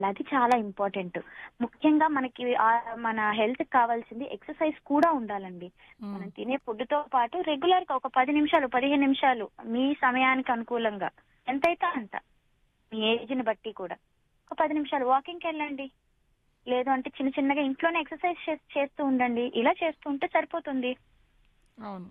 అది చాలా ఇంపార్టెంట్ ముఖ్యంగా మనకి ఆ- మన హెల్త్ కావాల్సింది ఎక్సర్సైజ్ కూడా ఉండాలండి మ్మ్. మనం తినే ఫుడ్ తో పాటు రెగ్యులర్ గా ఒక పది నిమిషాలు పదిహేను నిమిషాలు మీ సమయానికి అనుకూలంగా ఎంతైతే అంత మీ ఏజ్ ని బట్టి కూడా ఒక పది నిమిషాలు వాకింగ్కి వెళ్ళండి లేదు అంటే చిన్న చిన్నగా ఇంట్లోనే ఎక్సర్సైజ్ చేస్తూ ఉండండి ఇలా చేస్తూ ఉంటే సరిపోతుంది అవును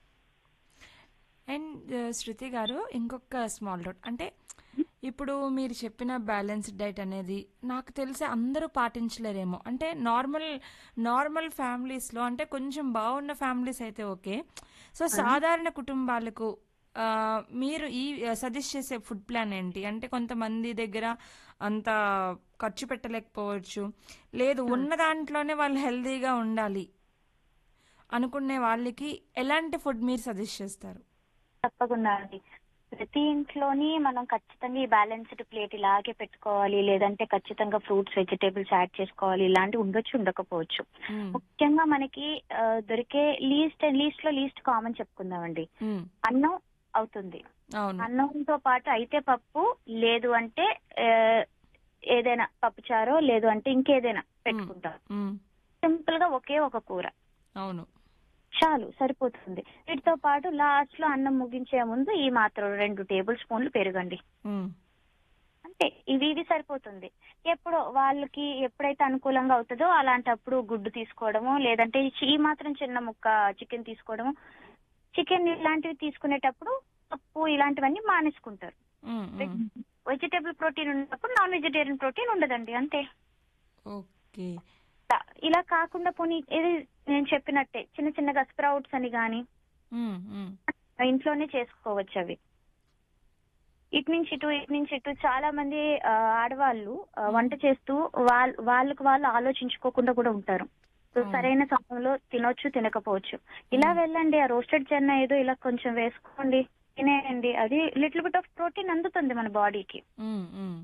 అండ్ శృతి గారు ఇంకొక స్మాల్ డౌట్ అంటే ఇప్పుడు మీరు చెప్పిన బ్యాలెన్స్డ్ డైట్ అనేది నాకు తెలిసి అందరూ పాటించలేరేమో అంటే నార్మల్ నార్మల్ ఫ్యామిలీస్లో అంటే కొంచెం బాగున్న ఫ్యామిలీస్ అయితే ఓకే సో సాధారణ కుటుంబాలకు ఆ, మీరు ఈ సజెస్ట్ చేసే ఫుడ్ ప్లాన్ ఏంటి అంటే కొంతమంది దగ్గర అంత ఖర్చు పెట్టలేకపోవచ్చు లేదు ఉన్న దాంట్లోనే వాళ్ళు హెల్తీగా ఉండాలి అనుకునే వాళ్ళకి ఎలాంటి ఫుడ్ మీరు సజెస్ట్ చేస్తారు తప్పకుండా అండి ప్రతి ఇంట్లోని మనం ఖచ్చితంగా ఈ బ్యాలెన్స్డ్ ప్లేట్ ఇలాగే పెట్టుకోవాలి లేదంటే ఖచ్చితంగా ఫ్రూట్స్ వెజిటేబుల్స్ యాడ్ చేసుకోవాలి ఇలాంటివి ఉండొచ్చు ఉండకపోవచ్చు మ్మ్. ముఖ్యంగా మనకి ఆ, దొరికే లీస్ట్ లీస్ట్ లో లీస్ట్ కామన్ చెప్పుకుందామండి మ్మ్. అన్నం అవుతుంది అవును అన్నంతో పాటు అయితే పప్పు లేదు అంటే ఆ, ఏదైనా పప్పు చారో లేదు అంటే ఇంకేదైనా పెట్టుకుంటాం మ్మ్. సింపుల్ గా ఒకే ఒక కూర అవును చాలు సరిపోతుంది వీటితో పాటు లాస్ట్ లో అన్నం ముగించే ముందు ఈ మాత్రం రెండు టేబుల్ స్పూన్లు పెరుగండి మ్మ్. అంతే ఇవి ఇవి సరిపోతుంది ఎప్పుడో వాళ్ళకి ఎప్పుడైతే అనుకూలంగా అవుతుందో అలాంటప్పుడు గుడ్డు తీసుకోవడము లేదంటే ఈ మాత్రం చిన్న ముక్క చికెన్ తీసుకోవడము చికెన్ ఇలాంటివి తీసుకునేటప్పుడు పప్పు ఇలాంటివన్నీ మానేసుకుంటారు మ్మ్. మ్మ్. వెజిటేబుల్ ప్రోటీన్ ఉన్నప్పుడు నాన్ వెజిటేరియన్ ప్రోటీన్ ఉండదండి అంతే ఓకే ఇలా- ఇలా కాకుండా పోనీ ఇది నేను చెప్పినట్టే చిన్న చిన్నగా స్ప్రౌట్స్ అని గాని మ్మ్. మ్మ్. ఇంట్లోనే చేసుకోవచ్చు అవి ఇటు నుంచి ఇటు ఇటు నుంచి ఇటు చాలా మంది ఆ, ఆడవాళ్ళు ఆ, వంట చేస్తూ వాళ్ళ వాళ్ళకి వాళ్ళు ఆలోచించుకోకుండా కూడా ఉంటారు సో అవును. సరైన సమయంలో తినొచ్చు తినకపోవచ్చు ఇలా వెళ్ళండి ఆ రోస్టెడ్ చెన్న ఏదో ఇలా కొంచెం వేసుకోండి తినేయండి అది లిటిల్ బిట్ ఆఫ్ ప్రోటీన్ అందుతుంది మన బాడీకి మ్మ్. మ్మ్.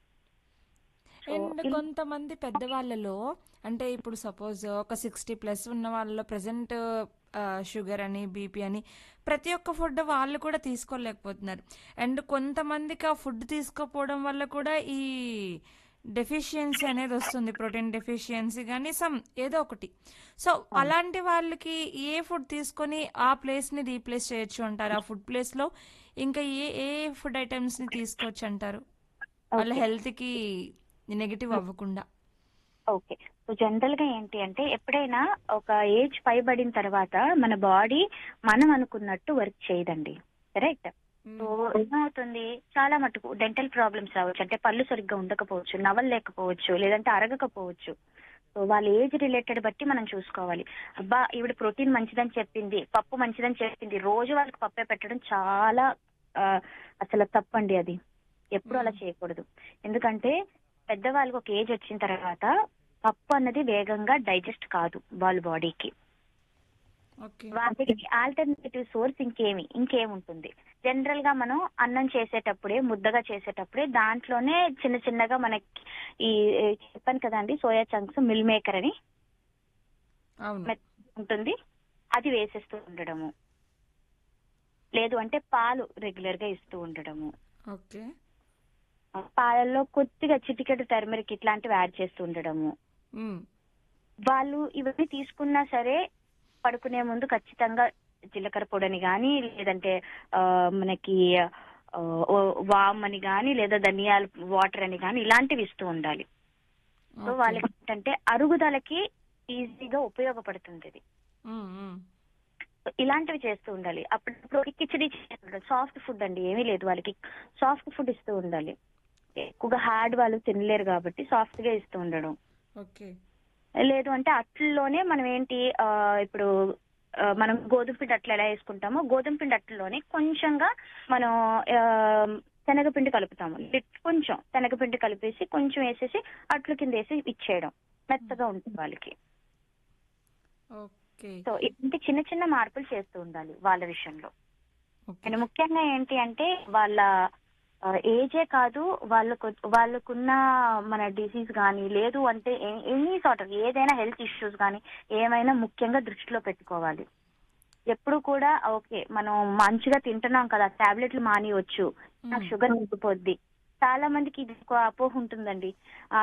So, అండ్ ఇల్- కొంతమంది పెద్దవాళ్ళలో అంటే ఇప్పుడు సపోజ్ ఒక సిక్స్టీ ప్లస్ ఉన్న వాళ్ళలో ప్రజెంట్ షుగర్ అని బీపీ అని ప్రతి ఒక్క ఫుడ్ వాళ్ళు కూడా తీసుకోలేకపోతున్నారు అండ్ కొంతమందికి ఆ ఫుడ్ తీసుకోపోవడం వల్ల కూడా ఈ డెఫిషియన్సీ అనేది వస్తుంది ప్రోటీన్ డెఫిషియన్సీ కానీ సమ్ ఏదో ఒకటి సో అలాంటి వాళ్ళకి ఏ ఫుడ్ తీసుకొని ఆ ప్లేస్ని రీప్లేస్ చేయొచ్చు అంటారు ఆ ఫుడ్ ప్లేస్లో ఇంకా ఏ ఏ ఫుడ్ ఐటమ్స్ని తీసుకోవచ్చు అంటారు వాళ్ళ Okay. హెల్త్కి నెగిటివ్ అవ్వకుండా ఓకే సో జనరల్ గా ఏంటి అంటే ఎప్పుడైనా ఒక ఏజ్ పైబడిన తర్వాత మన బాడీ మనం అనుకున్నట్టు వర్క్ చేయదండి కరెక్ట్ సో ఏమవుతుంది చాలా మటుకు డెంటల్ ప్రాబ్లమ్స్ రావచ్చు అంటే పళ్ళు సరిగ్గా ఉండకపోవచ్చు నవలలేకపోవచ్చు లేదంటే అరగకపోవచ్చు సో వాళ్ళ ఏజ్ రిలేటెడ్ బట్టి మనం చూసుకోవాలి అబ్బా ఈవిడ ప్రోటీన్ మంచిదని చెప్పింది పప్పు మంచిదని చెప్పింది రోజు వాళ్ళకి పప్పే పెట్టడం చాలా ఆ, అసలు తప్పండి అది ఎప్పుడు అలా చేయకూడదు ఎందుకంటే పెద్దవాళ్ళకి ఒక ఏజ్ వచ్చిన తర్వాత పప్పు అన్నది వేగంగా డైజెస్ట్ కాదు వాళ్ళ బాడీకి ఓకే వాటికి ఆల్టర్నేటివ్ సోర్స్ ఇంకేమి ఇంకేముంటుంది జనరల్ గా మనం అన్నం చేసేటప్పుడే ముద్దగా చేసేటప్పుడే దాంట్లోనే చిన్న చిన్నగా మనకి ఈ ఈ చెప్పాను కదండి సోయా చంక్స్ మిల్ మేకర్ అని అవును మెత్త ఉంటుంది అది వేసేస్తూ ఉండడము లేదు అంటే పాలు రెగ్యులర్ గా ఇస్తూ ఉండడము ఓకే పాలల్లో కొద్దిగా చిటికెడు టర్మరిక్ ఇట్లాంటివి యాడ్ చేస్తూ ఉండడము మ్మ్. వాళ్ళు ఇవన్నీ తీసుకున్నా సరే పడుకునే ముందు ఖచ్చితంగా జీలకర్ర పొడిని కానీ లేదంటే ఆ, మనకి ఆ, ఓ- వామ్ అని కానీ లేదా ధనియాల వాటర్ అని కానీ ఇలాంటివి ఇస్తూ ఉండాలి సో ఓకే. వాళ్ళకి ఏంటంటే అరుగుదలకి ఈజీగా ఉపయోగపడుతుంది ఇది మ్మ్, మ్మ్. సో ఇలాంటివి చేస్తూ ఉండాలి అప్పుడప్పుడు కిచడీ సాఫ్ట్ ఫుడ్ అండి ఏమీ లేదు వాళ్ళకి సాఫ్ట్ ఫుడ్ ఇస్తూ ఉండాలి ఎక్కువగా హార్డ్ వాళ్ళు తినలేరు కాబట్టి సాఫ్ట్ గా ఇస్తూ ఉండడం ఓకే లేదు అంటే అట్లలోనే మనం ఏంటి ఆ, ఇప్పుడు ఆ, మనం గోధుమ పిండి అట్లు ఎలా వేసుకుంటామో గోధుమ పిండి అట్లలోనే కొంచెంగా మనం ఆ, శనగపిండి కలుపుతాము లిట్- కొంచెం శనగపిండి కలిపేసి కొంచెం వేసేసి అట్లు కింద వేసి ఇచ్చేయడం మెత్తగా ఉంటుంది వాళ్ళకి ఓకే సో ఇలాంటి చిన్న చిన్న మార్పులు చేస్తూ ఉండాలి వాళ్ళ విషయంలో ఓకే అండ్ ముఖ్యంగా ఏంటి అంటే వాళ్ళ ఏజే కాదు వాళ్ళకు వాళ్ళకున్న మన డిసీజ్ కానీ లేదు అంటే ఎనీ సార్ట్ ఆఫ్ ఏదైనా హెల్త్ ఇష్యూస్ కానీ ఏమైనా ముఖ్యంగా దృష్టిలో పెట్టుకోవాలి ఎప్పుడు కూడా ఓకే మనం మంచిగా తింటున్నాం కదా టాబ్లెట్లు మానియవచ్చు నాకు షుగర్ నిండిపోద్ది చాలా మందికి ఇది ఒక అపోహ ఉంటుందండి